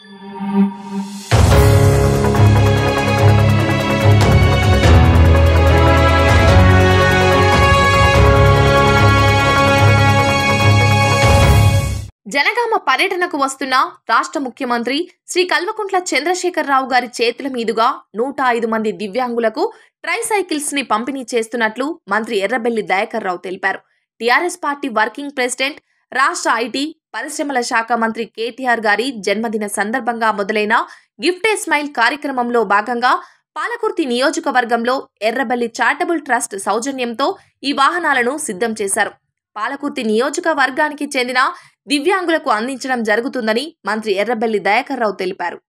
జనగామ పర్యటనకు వస్తున్న రాష్ట్ర ముఖ్యమంత్రి శ్రీ కల్వకుంట్ల చంద్రశేఖరరావు గారి చేతుల మీదుగా నూట ఐదు మంది దివ్యాంగులకు ట్రై సైకిల్స్ ని పంపిణీ చేస్తున్నట్లు మంత్రి ఎర్రబెల్లి దయాకర్ రావు తెలిపారు టీఆర్ఎస్ పార్టీ వర్కింగ్ ప్రెసిడెంట్ రాష్ట్ర ఐటీ పరిశ్రమల శాఖ మంత్రి కేటీఆర్ గారి జన్మదిన సందర్భంగా మొదలైన గిఫ్ట్ ఏ స్మైల్ కార్యక్రమంలో భాగంగా పాలకుర్తి నియోజకవర్గంలో ఎర్రబెల్లి చారిటబుల్ ట్రస్ట్ సౌజన్యంతో ఈ వాహనాలను సిద్ధం చేశారు పాలకుర్తి నియోజకవర్గానికి చెందిన దివ్యాంగులకు అందించడం జరుగుతుందని మంత్రి ఎర్రబెల్లి దయాకర్ రావు తెలిపారు